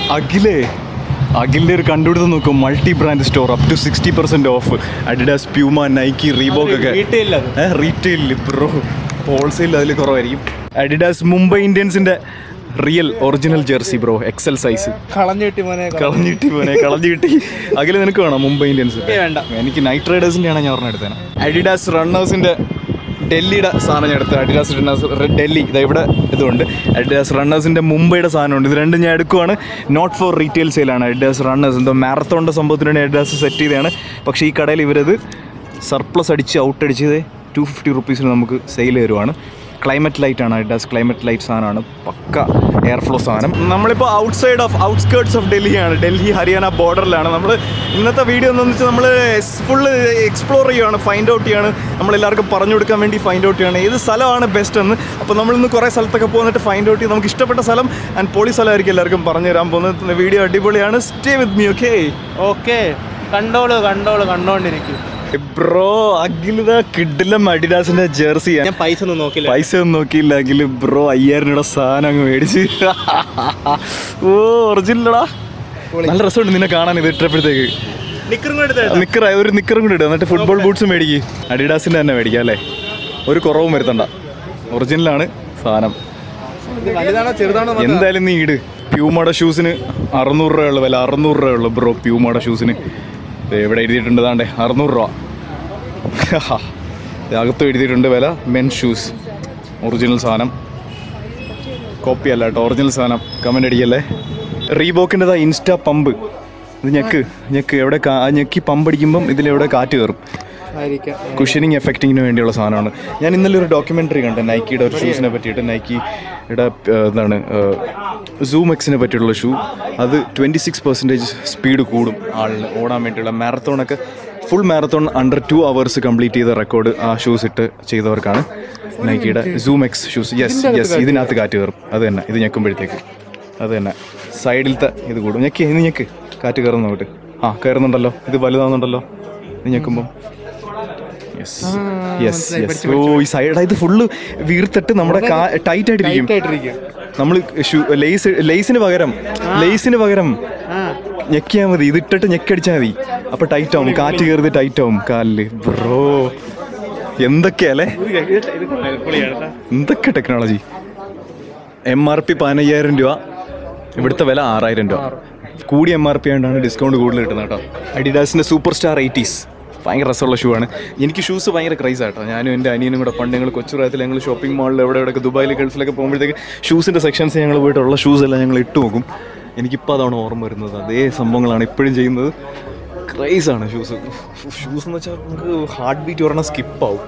അഖിലേ അഖിലിൻ്റെ ഒരു കണ്ടുപിടുത്തം നോക്കും multi brand store up to sixty percent off Adidas Puma Nike Reebok ഒക്കെ വീട്ടിലത് റീറ്റെയിൽ ബ്രോ ഹോൾസെയിൽ അതിൽ കുറവായിരിക്കും അഡിഡാസ് മുംബൈ ഇന്ത്യൻസിൻ്റെ real original jersey bro XL size കളഞ്ഞു കിട്ടി മോനെ കളഞ്ഞു കിട്ടി പോനെ കളഞ്ഞു കിട്ടി അഖില നിനക്ക് വേണം മുംബൈ ഇന്ത്യൻസ് എനിക്ക് വേണ്ട. എനിക്ക് നൈറ്റ് റൈഡേഴ്സിൻ്റെ ആണ് ഞാൻ ഒരെണ്ണം എടുത്തത് അഡിഡാസ് റണ്ണേഴ്സിൻ്റെ ഡൽഹിയുടെ സാധനം ഞാൻ എടുത്തത് അഡിഡാസ് റണ്ണേഴ്സ് ഡൽഹി ഇതാ ഇവിടെ ഇതുണ്ട് അഡിഡാസ് റണ്ണേഴ്സിൻ്റെ മുംബൈയുടെ സാധനമുണ്ട് ഇത് രണ്ടും ഞാൻ എടുക്കുവാണ് നോട്ട് ഫോർ റീറ്റെയിൽ സെയിലാണ് അഡിഡാസ് റണ്ണേഴ്സ് എന്തോ മാരത്തോണിൻ്റെ സംഭവത്തിന് വേണ്ടി അഡിഡാസ് സെറ്റ് ചെയ്തതാണ് പക്ഷേ ഈ കടയിൽ ഇവരത് സർപ്ലസ് അടിച്ച് ഔട്ട് അടിച്ചത് ടു ഫിഫ്റ്റി റുപ്പീസിന് നമുക്ക് സെയിൽ തരുവാണ് ക്ലൈമറ്റ് ലൈറ്റ് ആണ് അഡിഡാസ് ക്ലൈമറ്റ് ലൈറ്റ് സാധനമാണ് പക്ക എയർ ഫ്ലോ സാധനം നമ്മളിപ്പോൾ out side of outskirts of ഡൽഹിയാണ് ഡൽഹി ഹരിയാന ബോർഡറിലാണ് നമ്മൾ ഇന്നത്തെ വീഡിയോ എന്ന് വെച്ചാൽ നമ്മൾ ഫുള്ള് എക്സ്പ്ലോർ ചെയ്യുകയാണ് ഫൈൻഡ് ഔട്ട് ചെയ്യാണ് നമ്മളെല്ലാവർക്കും പറഞ്ഞു കൊടുക്കാൻ വേണ്ടി ഫൈൻഡ് ഔട്ട് ചെയ്യാണ് ഏത് സ്ഥലമാണ് ബെസ്റ്റ് എന്ന് അപ്പോൾ നമ്മളിന്ന് കുറേ സ്ഥലത്തൊക്കെ പോകുന്നിട്ട് ഫൈൻഡ് ഔട്ട് ചെയ്ത് നമുക്ക് ഇഷ്ടപ്പെട്ട സ്ഥലം ആൻഡ് പൊളി സ്ഥലമായിരിക്കും എല്ലാവർക്കും പറഞ്ഞു തരാൻ പോകുന്നത് വീഡിയോ അടിപൊളിയാണ് stay with me okay okay കണ്ടോളൂ കണ്ടോളൂ കണ്ടോണ്ടിരിക്കും ബ്രോ അഖിലിത കിഡിലം അഡിഡാസിന്റെ ജേഴ്സി ഞാൻ പൈസ ഒന്നും നോക്കില്ല പൈസ ഒന്നും നോക്കിയില്ല അഖില് ബ്രോ അയ്യായിരം രൂപ സാധനം അങ്ങ് മേടിച്ച് ഓ ഒറിജിനലടാ നല്ല രസമുണ്ട് നിന്നെ കാണാൻ ഇത് ഇട്ടപ്പോഴത്തേക്ക് നിക്കറും കൂടെ എടുത്തേ നിക്കർ ഒരു നിക്കറും കൂടി ഇടുക എന്നിട്ട് ഫുട്ബോൾ ബൂട്ട്സ് മേടിക്ക് അഡിഡാസിന്റെ തന്നെ മേടിക്കാം അല്ലേ ഒരു കുറവും വരുത്തണ്ട ഒറിജിനലാണ് സാധനം ഇത് വലുതാണോ ചെറുതാണോ എന്ന് എന്തായാലും നീ ഇട് പ്യൂമയുടെ ഷൂസിന് അറുന്നൂറ് രൂപയുള്ള വില അറുന്നൂറ് രൂപയുള്ളൂ ബ്രോ പ്യൂമയുടെ ഷൂസിന് ദേ ഇവിടെ എഴുതിയിട്ടുണ്ട് താണ്ടേ അറുന്നൂറ് രൂപ ദേ അകത്ത് എഴുതിയിട്ടുണ്ട് വില മെൻ ഷൂസ് ഒറിജിനൽ സാധനം കോപ്പി അല്ല കേട്ടോ ഒറിജിനൽ സാധനം കമൻ്റ് അടിക്കല്ലേ റീബോക്കിൻ്റെതാ ഇൻസ്റ്റാ പമ്പ് ഇത് ഞെക്ക് ഞെക്ക് എവിടെ കാ ആ ഞെക്കി പമ്പ് അടിക്കുമ്പം ഇതിലെവിടെ കാറ്റ് കയറും ആയിരിക്കാം കുഷനിങ് എഫക്റ്റിങ്ങിന് വേണ്ടിയുള്ള സാധനമാണ് ഞാൻ ഇന്നലെ ഒരു ഡോക്യുമെൻ്ററി കണ്ടു നൈക്കിയുടെ ഒരു ഷൂസിനെ പറ്റിയിട്ട് നൈക്കിയുടെ എന്താണ് സൂം എക്സിനെ പറ്റിയുള്ള ഷൂ അത് ട്വൻറ്റി സിക്സ് പെർസെൻറ്റേജ് സ്പീഡ് കൂടും ആളിന് ഓടാൻ വേണ്ടിയുള്ള മാരത്തോണൊക്കെ full marathon under two hours complete ചെയ്ത റെക്കോർഡ് ആ ഷൂസ് ഇട്ട് ചെയ്തവർക്കാണ് നൈക്കിയുടെ zoom X shoes yes yes ഇതിനകത്ത് കാറ്റ് കയറും അത് തന്നെ ഇത് ഞെക്കുമ്പോഴത്തേക്ക് അത് തന്നെ സൈഡിലത്തെ ഇത് കൂടും ഞെക്കി ഇത് ഞെക്ക് കാറ്റ് കയറുന്ന നോട്ട് ആ കയറുന്നുണ്ടല്ലോ ഇത് വലുതാവുന്നുണ്ടല്ലോ ഇത് ഞെക്കുമ്പം യെസ് യെസ് യെസ് ഓ ഈ സൈഡ് ഇത് ഫുള്ള് വീർത്തിട്ട് നമ്മുടെ ടൈറ്റ് ആയിട്ടിരിക്കും ആയിട്ടിരിക്കും നമ്മൾ ലേസ് ലേസിന് പകരം ലേസിന് പകരം ആ ഞെക്കിയാൽ മതി ഇത് ഇട്ടിട്ട് ഞെക്കടിച്ചാൽ മതി അപ്പൊ ടൈറ്റ് ആവും കാറ്റ് കയറി ടൈറ്റ് ആവും കാലില് ബ്രോ എന്തൊക്കെയല്ലേ ഇത് പൊളിയാണ് കേട്ടോ. എന്തൊക്കെ ടെക്നോളജി എം ആർ പി പതിനയ്യായിരം രൂപ ഇവിടുത്തെ വില ആറായിരം രൂപ കൂടി എം ആർ പി ആയതുകൊണ്ടാണ് ഡിസ്കൗണ്ട് കൂടുതൽ കിട്ടുന്നത് കേട്ടോ അഡിഡാസിൻ്റെ സൂപ്പർ സ്റ്റാർ എയ്റ്റീസ് ഭയങ്കര രസമുള്ള ഷൂ ആണ് എനിക്ക് ഷൂസ് ഭയങ്കര ക്രൈസ് ആട്ടോ ഞാനും എൻ്റെ അനിയനും കൂടെ പണ്ട് ഞങ്ങൾ കൊച്ചു പ്രായത്തിൽ ഞങ്ങൾ ഷോപ്പിംഗ് മാളിൽ എവിടെ എവിടെയൊക്കെ ദുബായിൽ ഗൾഫിലൊക്കെ പോകുമ്പോഴത്തേക്ക് ഷൂസിൻ്റെ സെക്ഷൻസ് ഞങ്ങൾ പോയിട്ടുള്ള ഷൂസ് എല്ലാം ഞങ്ങൾ ഇട്ട് നോക്കും എനിക്കിപ്പോൾ അതാണ് ഓർമ്മ വരുന്നത് അതേ സംഭവങ്ങളാണ് ഇപ്പോഴും ചെയ്യുന്നത് ക്രൈസ് ആണ് ഷൂസ് ഷൂസ് എന്ന് വെച്ചാൽ നമുക്ക് ഹാർട്ട് ബീറ്റ് പറഞ്ഞാൽ സ്കിപ്പാവും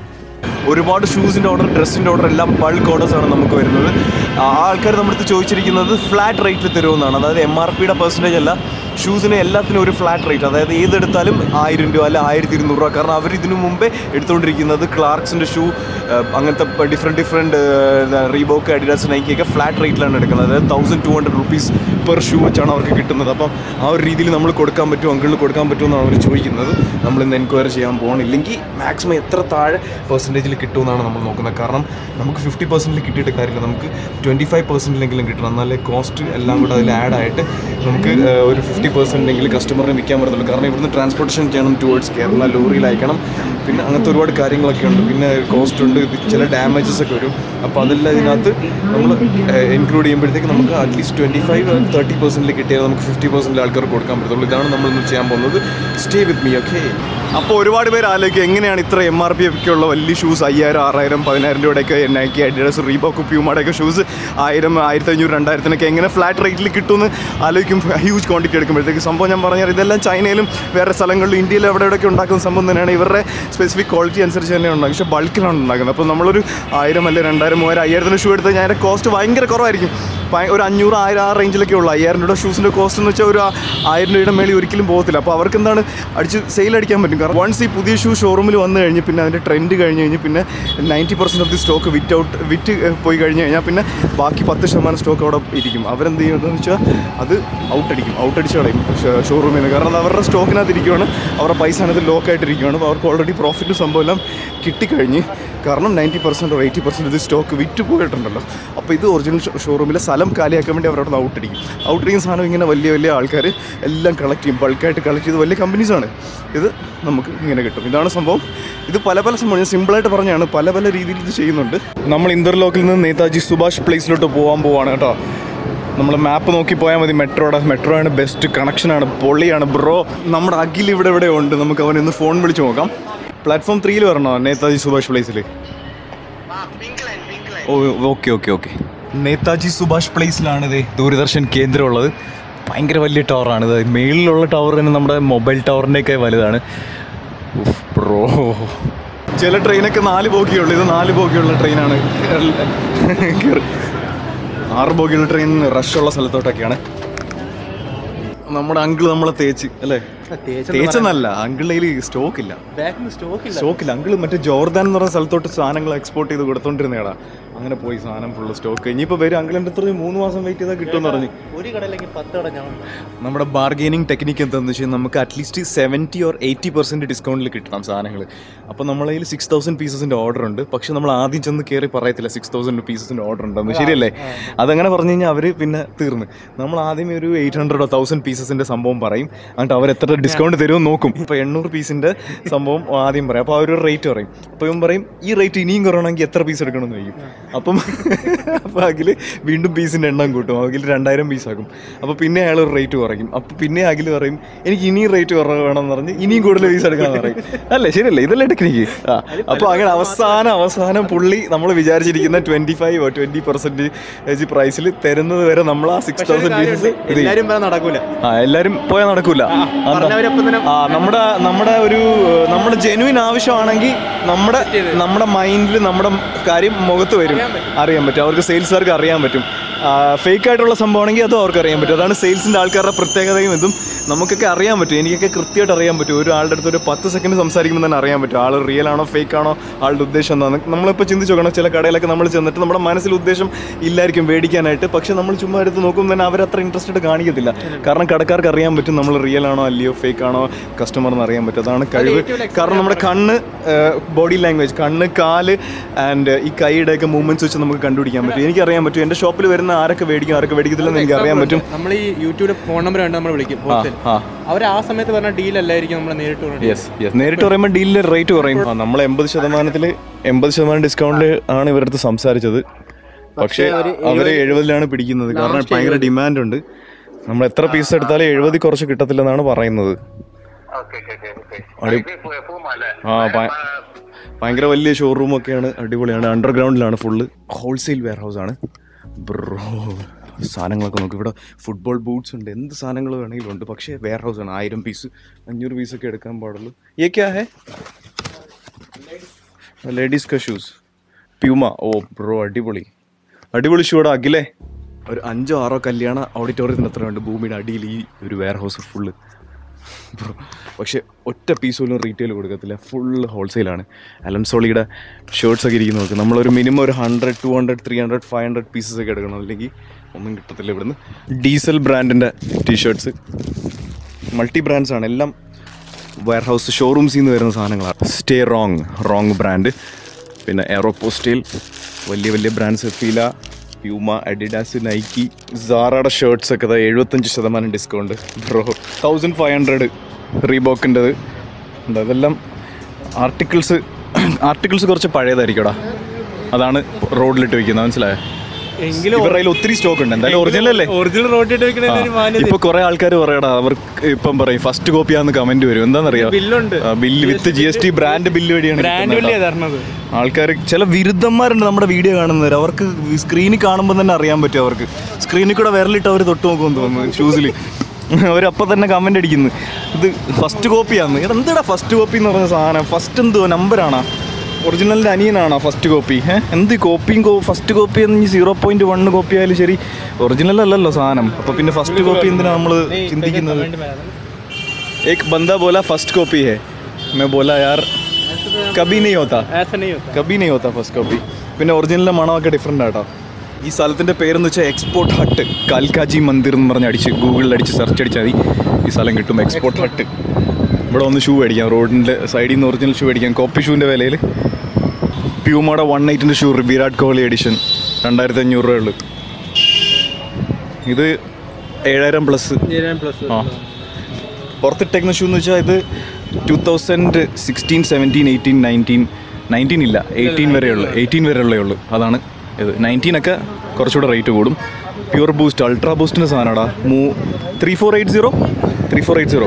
ഒരുപാട് ഷൂസിൻ്റെ ഓർഡർ ഡ്രസ്സിൻ്റെ ഓർഡർ എല്ലാം ബൾക്ക് ഓർഡേഴ്സ് ആണ് നമുക്ക് വരുന്നത് ആ ആൾക്കാർ നമ്മുടെ അടുത്ത് ചോദിച്ചിരിക്കുന്നത് ഫ്ലാറ്റ് റേറ്റിൽ തരുമെന്നാണ് അതായത് എം ആർ പിയുടെ പെർസെൻറ്റേജ് അല്ല ഷൂസിന് എല്ലാത്തിനും ഒരു ഫ്ലാറ്റ് റേറ്റ് അതായത് ഏതെടുത്താലും ആയിരം രൂപ അല്ല ആയിരത്തി ഇരുന്നൂറ് രൂപ കാരണം അവർ ഇതിനു മുമ്പേ എടുത്തുകൊണ്ടിരിക്കുന്നത് ക്ലാർക്സിൻ്റെ ഷൂ അങ്ങനത്തെ ഡിഫറെൻറ്റ് ഡിഫറെൻറ്റ് റീബോക്ക് അഡിഡാസ് നൈക്കിയൊക്കെ ഫ്ലാറ്റ് റേറ്റിലാണ് എടുക്കുന്നത് അതായത് thousand two hundred rupees per shoe വെച്ചാണ് അവർക്ക് കിട്ടുന്നത് അപ്പം ആ ഒരു രീതിയിൽ നമ്മൾ കൊടുക്കാൻ പറ്റുമോ അങ്കിളിന് കൊടുക്കാൻ പറ്റുമോ എന്നാണ് അവർ ചോദിക്കുന്നത് നമ്മൾ ഇന്ന് എൻക്വയറി ചെയ്യാൻ പോകണില്ലെങ്കിൽ മാക്സിമം എത്ര താഴെ പെർസെൻറ്റേജിൽ കിട്ടുമെന്നാണ് നമ്മൾ നോക്കുന്നത് കാരണം നമുക്ക് ഫിഫ്റ്റി പെർസെൻറ്റിൽ കിട്ടിയിട്ട് കാര്യമില്ല നമുക്ക് ട്വൻറ്റി ഫൈവ് പെർസെൻറ്റിലെങ്കിലും കിട്ടണം എന്നാലേ കോസ്റ്റ് എല്ലാം കൂടെ അതിൽ ആഡ് ആയിട്ട് നമുക്ക് ആ, ഒരു ഫിഫ്റ്റി പെർസെൻറ്റെങ്കിലും കസ്റ്റമറിന് വിൽക്കാൻ പറ്റത്തുള്ളൂ കാരണം ഇവിടുന്ന് ട്രാൻസ്പോർട്ടേഷൻ ചെയ്യണം ടുവേർഡ്സ് കേരള ലോറിയിൽ അയക്കണം പിന്നെ അങ്ങനത്തെ ഒരുപാട് കാര്യങ്ങളൊക്കെ ഉണ്ട് പിന്നെ കോസ്റ്റ് ഉണ്ട് ഇത് ചില ഡാമേജസ് ഒക്കെ വരും അപ്പോൾ അതെല്ലാം ഇതിനകത്ത് നമ്മൾ ഇൻക്ലൂഡ് ചെയ്യുമ്പോഴത്തേക്ക് നമുക്ക് അറ്റ്ലീസ്റ്റ് ട്വൻറ്റി ഫൈവ് തേർട്ടി പെർസെൻറ്റിൽ കിട്ടിയാൽ നമുക്ക് ഫിഫ്റ്റി പെർസെൻറ്റിൽ ആൾക്കാർക്ക് കൊടുക്കാൻ പറ്റത്തുള്ളൂ ഇതാണ് നമ്മൾ ഇന്ന് ചെയ്യാൻ പോകുന്നത് സ്റ്റേ വിത്ത് മീ ഓക്കെ അപ്പോൾ ഒരുപാട് പേര് ആലോചിക്കും എങ്ങനെയാണ് ഇത്ര എം ആർ പി ഒക്കെ ഉള്ള വലിയ ഷൂസ് അയ്യായിരം ആറായിരം പതിനായിരം രൂപയുടെയൊക്കെ നൈക്കി അഡിഡാസ് റീബോക്ക് പ്യൂമയുടെയൊക്കെ ഷൂസ് ആയിരം ആയിരത്തി അഞ്ഞൂറ് രണ്ടായിരത്തിനൊക്കെ എങ്ങനെ ഫ്ലാറ്റ് റേറ്റിൽ കിട്ടുമെന്ന് ആലോചിക്കും ഹ്യൂജ് ക്വാണ്ടിറ്റി എടുക്കുമ്പോഴത്തേക്ക് സംഭവം ഞാൻ പറഞ്ഞാൽ ഇതെല്ലാം ചൈനയിലും വേറെ സ്ഥലങ്ങളിലും ഇന്ത്യയിലും എവിടെ എവിടെയൊക്കെ ഉണ്ടാക്കുന്ന സംഭവം തന്നെയാണ് ഇവരുടെ സ്പെസിഫിക് ക്വാളിറ്റി അനുസരിച്ച് തന്നെ ഉണ്ടാകും പക്ഷേ ബൾക്കിലാണ് ഉണ്ടാക്കുന്നത് അപ്പോൾ നമ്മളൊരു ആയിരം അല്ലെങ്കിൽ രണ്ടായിരം മൂവായിരം അയ്യായിരത്തിന് ഷൂ എടുത്താൽ ഞാൻ അതിൻ്റെ കോസ്റ്റ് ഭയങ്കര കുറവായിരിക്കും ഭയ- ഒരു അഞ്ഞൂറ് ആയിരം ആ റേഞ്ചിലൊക്കെ ഉള്ളൂ അയ്യായിരം രൂപയുടെ ഷൂസിൻ്റെ കോസ്റ്റ് എന്ന് വെച്ചാൽ ഒരു ആ- ആയിരം രൂപയുടെ മേളിൽ ഒരിക്കലും പോകത്തില്ല അപ്പോൾ അവർക്ക് എന്താണ് അടിച്ച് സെയിൽ അടിക്കാൻ പറ്റും കാരണം വൺസ് ഈ പുതിയ ഷൂ ഷോറൂമിൽ വന്നു കഴിഞ്ഞ് പിന്നെ അതിൻ്റെ ട്രെൻഡ് കഴിഞ്ഞ് കഴിഞ്ഞ് പിന്നെ ninety percent of the stock വിറ്റ് ഔട്ട് വിറ്റ് ഏഹ്, പോയി കഴിഞ്ഞ് കഴിഞ്ഞാൽ പിന്നെ ബാക്കി പത്ത് ശതമാനം സ്റ്റോക്ക് അവിടെ ഇരിക്കും അവരെന്ത് ചെയ്യുന്നതെന്ന് വെച്ചാൽ അത് ഔട്ട് അടിക്കും ഔട്ട് അടിച്ച് കളയും ഷോറൂമിൽ നിന്ന് കാരണം അത് അവരുടെ സ്റ്റോക്കിനകത്ത് ഇരിക്കുകയാണ് അവരുടെ പൈസ അതിനകത്ത് ലോക്ക് ആയിട്ടിരിക്കുകയാണ് അപ്പോൾ അവർക്ക് ഓൾറെഡി പ്രോഫിറ്റ് സംഭവം എല്ലാം കിട്ടിക്കഴിഞ്ഞ് കാരണം ninety percent or eighty percent ഇത് സ്റ്റോക്ക് വിറ്റ് പോയിട്ടുണ്ടല്ലോ അപ്പോൾ ഇത് ഒറിജിനൽ ഷോറൂമിലെ സ്ഥലം കാലിയാക്കാൻ വേണ്ടി അവരോട് ഔട്ടടിക്കും ഔട്ടടിക്കുന്ന സാധനം ഇങ്ങനെ വലിയ വലിയ ആൾക്കാർ എല്ലാം കളക്ട് ചെയ്യും ബൾക്കായിട്ട് കളക്ട് ചെയ്ത് വലിയ കമ്പനീസാണ് ഇത് നമുക്ക് ഇങ്ങനെ കിട്ടും ഇതാണ് സംഭവം ഇത് പല പല സംഭവം ഞാൻ സിമ്പിളായിട്ട് പറഞ്ഞാണ് പല പല രീതിയിൽ ഇത് ചെയ്യുന്നുണ്ട് നമ്മൾ ഇന്റർലോക്കിൽ നിന്ന് നേതാജി സുഭാഷ് പ്ലേസിലോട്ട് പോകാൻ പോവാണ് കേട്ടോ നമ്മൾ മാപ്പ് നോക്കി പോയാൽ മതി മെട്രോയുടെ മെട്രോ ആണ് ബെസ്റ്റ് കണക്ഷനാണ് പൊള്ളിയാണ് ബ്രോ നമ്മുടെ അഖിൽ ഇവിടെ ഇവിടെ ഉണ്ട് നമുക്ക് അവനെ ഒന്ന് ഫോൺ വിളിച്ച് നോക്കാം പ്ലാറ്റ്ഫോം ത്രീയിൽ വരണോ നേതാജി സുഭാഷ് പ്ലേസിൽ oh okay okay okay Netaji Subhash പ്ലേസിലാണ് ഇത് ദൂരദർശൻ കേന്ദ്രം ഉള്ളത് ഭയങ്കര വലിയ ടവറാണ് ഇത് മേളിലുള്ള ടവർ തന്നെ നമ്മുടെ മൊബൈൽ ടവറിൻ്റെയൊക്കെ വലുതാണ് ബ്രോ ചില ട്രെയിനൊക്കെ നാല് ബോഗിയുള്ളൂ ഇത് നാല് ബോഗിയുള്ള ട്രെയിനാണ് ആറ് ബോഗിയുള്ള ട്രെയിൻ റഷുള്ള സ്ഥലത്തോട്ടൊക്കെയാണ് നമ്മുടെ അങ്കിള് നമ്മളെ തേച്ച് അല്ലേ തേച്ചെന്നല്ല അങ്കിളിൽ സ്റ്റോക്ക് ഇല്ല ബാക്കിൽ സ്റ്റോക്ക് ഇല്ല സ്റ്റോക്കില്ല അങ്കിള് മറ്റേ ജോർദാൻ എന്ന് പറഞ്ഞ സ്ഥലത്തോട്ട് സാധനങ്ങൾ എക്സ്പോർട്ട് ചെയ്ത് കൊടുത്തോണ്ടിരുന്നേടാ അങ്ങനെ പോയി സാധനം ഫുള്ള് സ്റ്റോക്ക് ഇനിയിപ്പോൾ വരും അങ്കിളിൻ്റെ അടുത്ത് മൂന്ന് മാസം വെയിറ്റ് ചെയ്താൽ കിട്ടുമെന്ന് പറഞ്ഞു ഒരു കടയിലേക്ക് പത്ത് കട ഞാൻ നമ്മുടെ ബാർഗെയിനിങ് ടെക്നിക്ക് എന്താണെന്ന് വെച്ചാൽ നമുക്ക് at least seventy or eighty percent ഡിസ്കൗണ്ടിൽ കിട്ടണം സാധനങ്ങൾ അപ്പോൾ നമ്മളെ കയ്യിൽ സിക്സ് തൗസൻഡ് പീസസിൻ്റെ ഓർഡർ ഉണ്ട് പക്ഷേ നമ്മൾ ആദ്യം ചെന്ന് കയറി പറയത്തില്ല സിക്സ് തൗസൻഡ് പീസസിൻ്റെ ഓർഡർ ഉണ്ടെന്ന് ശരിയല്ലേ അതങ്ങനെ പറഞ്ഞു കഴിഞ്ഞാൽ അവർ പിന്നെ തീർന്ന് നമ്മൾ ആദ്യമേ ഒരു എയ്റ്റ് ഹൺഡ്രഡോ തൗസൻഡ് പീസസിൻ്റെ സംഭവം പറയും എന്നിട്ട് അവർ എത്ര ഡിസ്കൗണ്ട് തരുമെന്ന് നോക്കും ഇപ്പോൾ എണ്ണൂറ് പീസിൻ്റെ സംഭവം ആദ്യം പറയും അപ്പോൾ അവർ റേറ്റ് പറയും അപ്പോൾ ഇവൻ പറയും ഈ റേറ്റ് ഇനിയും കുറയണമെങ്കിൽ എത്ര പീസ് എടുക്കണമെന്ന് ചോദിക്കും അപ്പം അപ്പോൾ അഖിൽ വീണ്ടും പീസിൻ്റെ എണ്ണം കൂട്ടും അഖിൽ രണ്ടായിരം പീസാക്കും അപ്പോൾ പിന്നെ അയാൾ ഒരു റേറ്റ് കുറയ്ക്കും അപ്പോൾ പിന്നെ അഖിൽ പറയും എനിക്ക് ഇനിയും റേറ്റ് കുറവ് വേണമെന്ന് പറഞ്ഞ് ഇനിയും കൂടുതൽ പീസ് എടുക്കാമെന്ന് പറയും അല്ലേ ശരിയല്ലേ ഇതല്ലേ ടെക്നിക്ക് ആ അപ്പോൾ അങ്ങനെ അവസാനം അവസാനം പുള്ളി നമ്മൾ വിചാരിച്ചിരിക്കുന്ന ട്വൻറ്റി ഫൈവ് ട്വൻറ്റി പെർസെൻറ്റേജ് പ്രൈസിൽ തരുന്നത് വരെ നമ്മൾ ആ സിക്സ് തൗസൻഡ് പീസസ് ഇത് ചെയ്യും. എല്ലാരും പറയാൻ നടക്കൂല ആ എല്ലാരും പോയാൽ നടക്കൂല അതെന്താ? പറഞ്ഞവരപ്പം തന്നെ ആ നമ്മുടെ നമ്മുടെ ഒരു ഏഹ്, നമ്മുടെ ജെനുവിൻ ആവശ്യമാണെങ്കിൽ നമ്മുടെ നമ്മുടെ മൈൻഡിൽ നമ്മുടെ കാര്യം മുഖത്ത് വരും അറിയാൻ പറ്റും അവർക്ക് സെയിൽസുകാർക്ക് അറിയാൻ പറ്റും ഫേക്ക് ആയിട്ടുള്ള സംഭവമാണെങ്കിൽ അതും അവർക്ക് അറിയാൻ പറ്റും അതാണ് സെയിൽസിൻ്റെ ആൾക്കാരുടെ പ്രത്യേകതയും ഇതും നമുക്കൊക്കെ അറിയാൻ പറ്റും എനിക്കൊക്കെ കൃത്യമായിട്ട് അറിയാൻ പറ്റും ഒരു ആളുടെ അടുത്ത് ഒരു പത്ത് സെക്കൻഡ് സംസാരിക്കുമ്പോൾ തന്നെ അറിയാൻ പറ്റും ആൾ റിയൽ ആണോ ഫേക്ക് ആണോ ആളുടെ ഉദ്ദേശം എന്താണ് നമ്മളിപ്പോൾ ചിന്തിച്ച് നോക്കണം ചില കടയിലൊക്കെ നമ്മൾ ചെന്നിട്ട് നമ്മുടെ മനസ്സിൽ ഉദ്ദേശം ഇല്ലായിരിക്കും മേടിക്കാനായിട്ട് പക്ഷെ നമ്മൾ ചുമ്മാ എടുത്ത് നോക്കുമ്പോൾ തന്നെ അവരത്ര ഇൻട്രസ്റ്റഡ് കാണിക്കത്തില്ല കാരണം കടക്കാർക്ക് അറിയാൻ പറ്റും നമ്മൾ റിയൽ ആണോ അല്ലയോ ഫേക്ക് ആണോ കസ്റ്റമർ എന്ന് അറിയാൻ പറ്റും അതാണ് കഴിവ് കാരണം നമ്മുടെ കണ്ണ് ബോഡി ലാംഗ്വേജ് കണ്ണ് കാല് ആൻഡ് ഈ കൈയുടെ ഒക്കെ മൂവ്മെന്റ്സ് വെച്ച് നമുക്ക് കണ്ടുപിടിക്കാൻ പറ്റും എനിക്ക് അറിയാൻ പറ്റും എൻ്റെ ഷോപ്പിൽ വരുന്ന ആരൊക്കെ മേടിക്കും ആരൊക്കെ മേടിക്കത്തില്ലെന്ന് എനിക്ക് അറിയാൻ പറ്റും നമ്മൾ ഈ യൂട്യൂബിലെ ഫോൺ നമ്പർ കണ്ട് നമ്മൾ വിളിക്കും ഹോൾസെയിൽ ആ അവർ ആ സമയത്ത് പറഞ്ഞ ഡീൽ അല്ലായിരിക്കും നമ്മൾ നേരിട്ട് പറഞ്ഞ deal. യെസ് യെസ് നേരിട്ട് പറയുമ്പോൾ ഡീലിൽ റേറ്റ് കുറയും ആ, നമ്മൾ എൺപത് ശതമാനത്തിൽ എൺപത് ശതമാനം ഡിസ്കൗണ്ടിൽ ആണ് ഇവരുടെ അടുത്ത് സംസാരിച്ചത് പക്ഷേ അവര് എഴുപതിലാണ് പിടിക്കുന്നത് കാരണം ഭയങ്കര ഡിമാൻഡ് ഉണ്ട് നമ്മൾ എത്ര പീസ് എടുത്താലും എഴുപതിൽ കുറച്ച് കിട്ടത്തില്ലെന്നാണ് പറയുന്നത് അടി- ആ ഭയ- ഭയങ്കര വലിയ ഷോറൂം ഒക്കെയാണ് അടിപൊളിയാണ് അണ്ടർഗ്രൗണ്ടിലാണ് ഫുള്ള് ഹോൾസെയിൽ വെയർ ഹൗസ് ആണ് ബ്രോ സാധനങ്ങളൊക്കെ നോക്കും ഇവിടെ ഫുട്ബോൾ ബൂട്ട്സ് ഉണ്ട് എന്ത് സാധനങ്ങൾ വേണമെങ്കിലും ഉണ്ട് പക്ഷേ വെയർ ഹൗസ് ആണ് ആയിരം പീസ് അഞ്ഞൂറ് പീസ് ഒക്കെ എടുക്കാൻ പാടുള്ളൂ ये क्या है ലേഡീസ് ക ഷൂസ് പ്യൂമ ഓ ബ്രോ അടിപൊളി അടിപൊളി ഷൂടാ അഖിലേ ഒരു അഞ്ചോ ആറോ കല്യാണ ഓഡിറ്റോറിയത്തിന് അത്ര ഉണ്ട് ഭൂമിയുടെ അടിയിൽ ഈ ഒരു വെയർ ഹൗസ് ഫുള്ള് ബ്രോ പക്ഷെ ഒറ്റ പീസ് പോലും റീറ്റെയിൽ കൊടുക്കത്തില്ല ഫുൾ ഹോൾസെയിലാണ് അലൻസോളിയുടെ ഷർട്ട്സ് ഒക്കെ ഇരിക്കുന്ന നോക്ക് നമ്മളൊരു മിനിമം ഒരു hundred two hundred three hundred five hundred pieces ഒക്കെ എടുക്കണം അല്ലെങ്കിൽ ഒന്നും കിട്ടത്തില്ല ഇവിടുന്ന് ഡീസൽ ബ്രാൻഡിൻ്റെ ടീഷർട്ട്സ് മൾട്ടി ബ്രാൻഡ്സ് ആണ് എല്ലാം വെയർ ഹൗസ് ഷോറൂംസിൽ നിന്ന് വരുന്ന സാധനങ്ങളാണ് സ്റ്റേ റോങ് റോങ് ബ്രാൻഡ് പിന്നെ എയറോപോസ്റ്റയിൽ വലിയ വലിയ brands Fila Puma Adidas Nike സാറയുടെ ഷർട്ട്സ് ഒക്കെ എഴുപത്തഞ്ച് ശതമാനം discount bro thousand five hundred റീബോക്കിൻ്റെത് ഉണ്ട് അതെല്ലാം ആർട്ടിക്കിൾസ് ആർട്ടിക്കിൾസ് കുറച്ച് പഴയതായിരിക്കുംടാ അതാണ് റോഡിലിട്ട് വയ്ക്കുന്നത് മനസ്സിലായോ എങ്കിലും ഇവരുടെ കയ്യിൽ ഒത്തിരി സ്റ്റോക്ക് ഉണ്ട് എന്തായാലും ഒറിജിനൽ അല്ലേ ഒറിജിനൽ റോട്ടിട്ട് വെക്കണ മാന്യത ഇപ്പൊ കുറെ ആൾക്കാർ പറയടാ അവർക്ക് ഇപ്പം പറയും ഫസ്റ്റ് കോപ്പി ആന്ന് കമന്റ് വരും എന്താണെന്നറിയാം ബില്ലുണ്ട് bill with G S T brand bill വഴിയാണ് ബ്രാൻഡ് കിട്ടുന്നത് വല്ലിയാ തരണത് ആൾക്കാർ ചില വിരുദ്ധന്മാരുണ്ട് നമ്മുടെ വീഡിയോ കാണുന്നവർ അവർക്ക് സ്ക്രീനിൽ കാണുമ്പോൾ തന്നെ അറിയാൻ പറ്റും അവർക്ക് സ്ക്രീനിൽ കൂടെ വിരലിട്ട് അവർ തൊട്ട് നോക്കുമെന്ന് തോന്നുന്നു ഷൂസിൽ അവരപ്പം തന്നെ കമന്റ് അടിക്കുന്നു ഇത് ഫസ്റ്റ് കോപ്പിയാന്ന് എടാ എന്തിടാ ഫസ്റ്റ് കോപ്പി എന്ന് പറഞ്ഞ സാധനം ഫസ്റ്റ് എന്തോ നമ്പറാണോ ഒറിജിനലിൻ്റെ അനിയനാണോ ഫസ്റ്റ് കോപ്പി ഏഹ് എന്ത് കോപ്പിയും കോ ഫസ്റ്റ് കോപ്പി എന്ന് സീറോ പോയിന്റ് വൺ കോപ്പി ആയാലും ശരി ഒറിജിനൽ അല്ലല്ലോ സാധനം അപ്പോൾ പിന്നെ ഫസ്റ്റ് കോപ്പി എന്തിനാ നമ്മൾ ചിന്തിക്കുന്നത് एक बंदा बोला फर्स्ट कॉपी है मैं बोला यार कभी नहीं होता കബി നെയ് ഹോത്ത ഫസ്റ്റ് കോപ്പി പിന്നെ ഒറിജിനലിൻ്റെ മണമൊക്കെ ഡിഫറെൻ്റ് ആട്ടോ ഈ സ്ഥലത്തിൻ്റെ പേരെന്ന് വെച്ചാൽ എക്സ്പോർട്ട് ഹട്ട് കാൽക്കാജി മന്ദിർ എന്ന് പറഞ്ഞ് അടിച്ച് ഗൂഗിളിൽ അടിച്ച് സെർച്ച് അടിച്ചാൽ മതി ഈ സ്ഥലം കിട്ടും എക്സ്പോർട്ട് ഹട്ട് ഇവിടെ ഒന്ന് ഷൂ മേടിക്കാം റോഡിൻ്റെ സൈഡിൽ നിന്ന് ഒറിജിനൽ ഷൂ മേടിക്കാം കോപ്പി ഷൂവിൻ്റെ വിലയിൽ പ്യൂമയുടെ വൺ നൈറ്റിൻ്റെ ഷൂ വിരാട് കോഹ്ലി എഡിഷൻ രണ്ടായിരത്തി അഞ്ഞൂറ് രൂപയുള്ളൂ ഇത് ഏഴായിരം പ്ലസ് പ്ലസ് ആ പുറത്തിട്ടേക്കുന്ന ഷൂ എന്ന് വെച്ചാൽ ഇത് two thousand sixteen seventeen eighteen nineteen nineteen ഇല്ല എയ്റ്റീൻ വരെയുള്ളൂ എയ്റ്റീൻ വരെയുള്ളേ ഉള്ളൂ അതാണ് ഇത് നയൻറ്റീനൊക്കെ കുറച്ചുകൂടെ റേറ്റ് കൂടും പ്യൂർ ബൂസ്റ്റ് അൾട്രാ ബൂസ്റ്റിൻ്റെ സാധനമാടാ മൂ three four eight zero three four eight zero